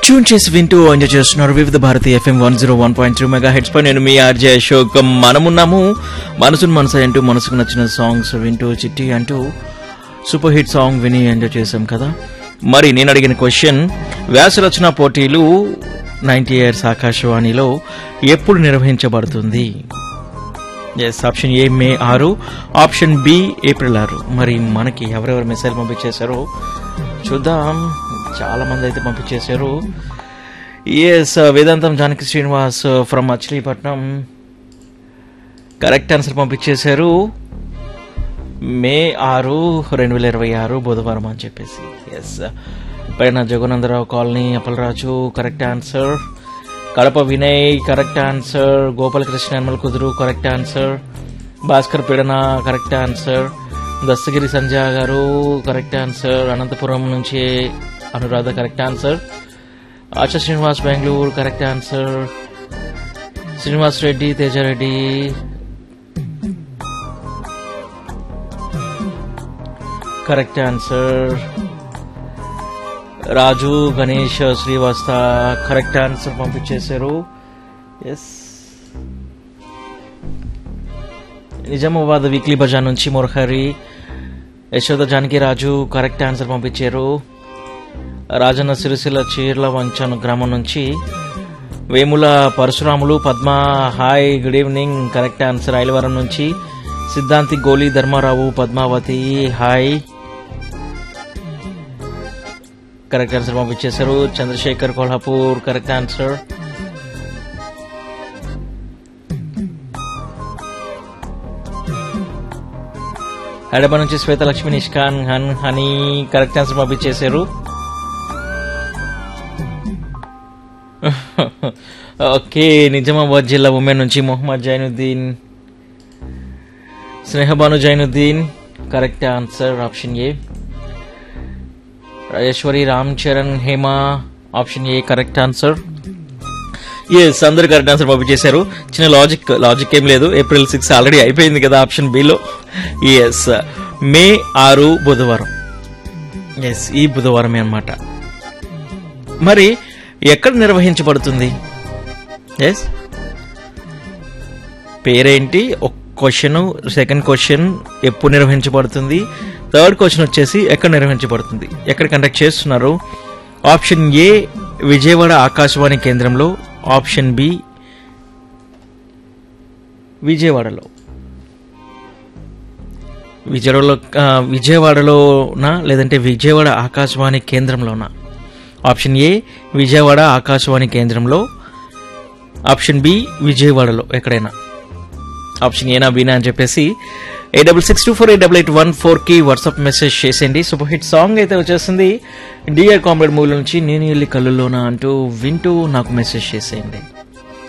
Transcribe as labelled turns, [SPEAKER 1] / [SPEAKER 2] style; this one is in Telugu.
[SPEAKER 1] ట్యూన్ చేసి వింటూ ఎంజాయ్ చేస్తున్నారు Vividh Bharati FM one zero one point three mega heads పై నేను మీ ఆర్జే అశోక్ మనమున్నాము మనసును మనసు అంటూ మనసుకు నచ్చిన సాంగ్స్ వింటూ చిట్టి అంటూ సూపర్ హిట్ సాంగ్ విని ఎంజాయ్ చేశాం కదా మరి నేను అడిగిన క్వశ్చన్ వ్యాస రచన పోటీలు నైన్టీ ఇయర్స్ ఆకాశవాణిలో ఎప్పుడు నిర్వహించబడుతుంది ఎస్ ఆప్షన్ ఏ మే ఆరు ఆప్షన్ బి ఏప్రిల్ ఆరు మరి మనకి ఎవరెవరు మెసేజ్ పంపించేశారో చూద్దాం చాలా మంది అయితే పంపించేశారు yes Vedantam Janaki Srinivas from Machilipatnam correct answer పంపించేశారు మే ఆరు రెండు వేల ఇరవై ఆరు బుధవారం అని చెప్పేసి ఎస్ పైన Jaganandarao colony Appalaraju correct answer Kadapa Vinay correct answer Gopalakrishna Yanamala Kuduru correct answer Bhaskar పీడన కరెక్ట్ ఆన్సర్ దస్తగిరి సంజయ్ గారు కరెక్ట్ ఆన్సర్ అనంతపురం నుంచి Anuradha correct answer Asha Srinivas Bengaluru correct answer Srinivas Reddy Tejareddy correct answer Raju Ganesh Srivasta correct answer పంపించేశారు ఎస్ నిజామాబాద్ వీక్లీ బజార్ నుంచి మురహరి యశోద జానకి రాజు కరెక్ట్ ఆన్సర్ పంపించారు రాజన్న సిరిసిల్ల చీర్ల వంచన్ గ్రామం నుంచి Vemula Parasuramulu Padma hi good evening correct answer Ailavaram నుంచి Siddhanti Goli Dharmarao Padmavati hi correct answer పంపించేశారు చంద్రశేఖర్ కొల్హాపూర్ కరెక్ట్ ఆన్సర్ హైదరాబాద్ నుంచి శ్వేత లక్ష్మి నిష్కాన్ హన్ హనీ కరెక్ట్ ఆన్సర్ పంపించేశారు ఓకే నిజామాబాద్ జిల్లా ఉమెన్ నుంచి Mohammed Zainuddin Snehabanu Zainuddin correct answer option A Rajeshwari Ram Charan Hema option A correct answer yes అందరు కరెక్ట్ ఆన్సర్ పంపించేశారు చిన్న లాజిక్ లాజిక్ ఏం లేదు ఏప్రిల్ సిక్స్ ఆల్రెడీ అయిపోయింది కదా ఆప్షన్ బిలో ఎస్ మే ఆరు బుధవారం ఎస్ ఈ బుధవారమే అనమాట మరి ఎక్కడ నిర్వహించబడుతుంది ఎస్ పేరేంటి ఒక క్వశ్చన్ సెకండ్ క్వశ్చన్ ఎప్పుడు నిర్వహించబడుతుంది థర్డ్ క్వశ్చన్ వచ్చేసి ఎక్కడ నిర్వహించబడుతుంది ఎక్కడ కండక్ట్ చేస్తున్నారు ఆప్షన్ ఏ విజయవాడ ఆకాశవాణి కేంద్రంలో ఆప్షన్ బి విజయవాడలో విజయవాడలో ఆ, విజయవాడలోనా లేదంటే విజయవాడ ఆకాశవాణి కేంద్రంలోనా ఆప్షన్ ఏ విజయవాడ ఆకాశవాణి కేంద్రంలో ఆప్షన్ బి విజయవాడలో ఎక్కడైనా ఆప్షన్ ఏనా బీనా అని చెప్పేసి eight double six two four eight double eight one four కి వాట్సాప్ మెసేజ్ చేసేయండి సూపర్ హిట్ సాంగ్ అయితే వచ్చేసింది డిఆర్ కామ్రేడ్ మూవీ నుంచి నేను వెళ్ళి కళ్ళులోనా అంటూ వింటూ నాకు మెసేజ్ చేసేయండి